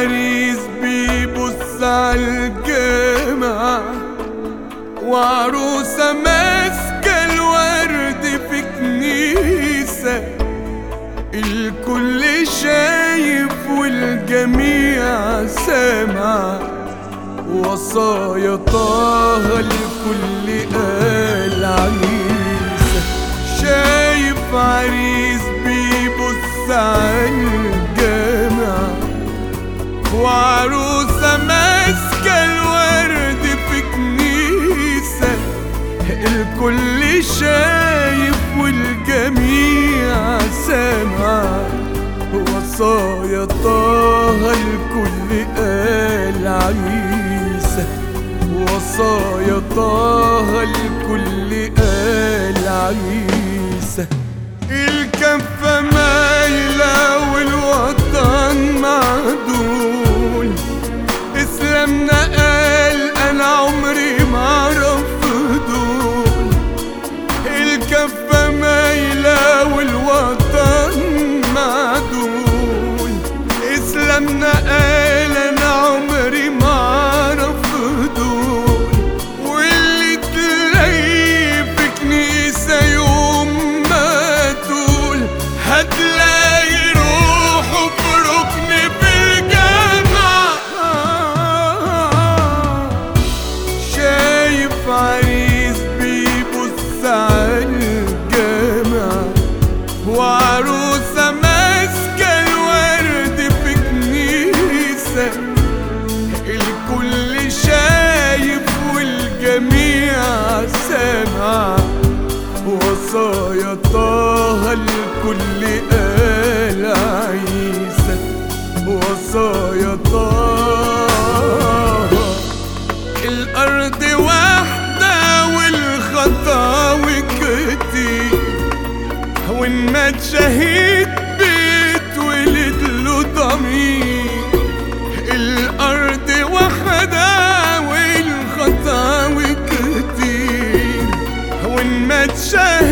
عريس بيبص عالجامع وعروسة ماسكة الورد في كنيسة الكل شايف والجميع سامع وصايا طه الكل قال عريسة شايف عريس بيبص عالجامع وعروسة ماسكة الورد في كنيسة الكل شايف والجميع سامع وصايا طه الكل قال عيسى وصايا طه الكل قال عيسى الكفة مايلة والوطن معدول اسلامنا قال انا عمري ما اعرف دول الكفة مايلة والوطن معدول اسلامنا قال انا عمري ما اعرف دول واللي تلاقيه في كنيسة يوم ما تقول هتلاقي روحه في ركن في الجامعة شايف عريس بيبص عالجامع وعروسة ماسكة الورد في كنيسة الكل شايف والجميع سامع وصايا طه الكل قال عيسى وصايا طه الأرض واحدة والخطاوي كتير وإن مات شهيد بيتولد له ضمير الأرض واحدة والخطاوي كتير وإن مات شهيد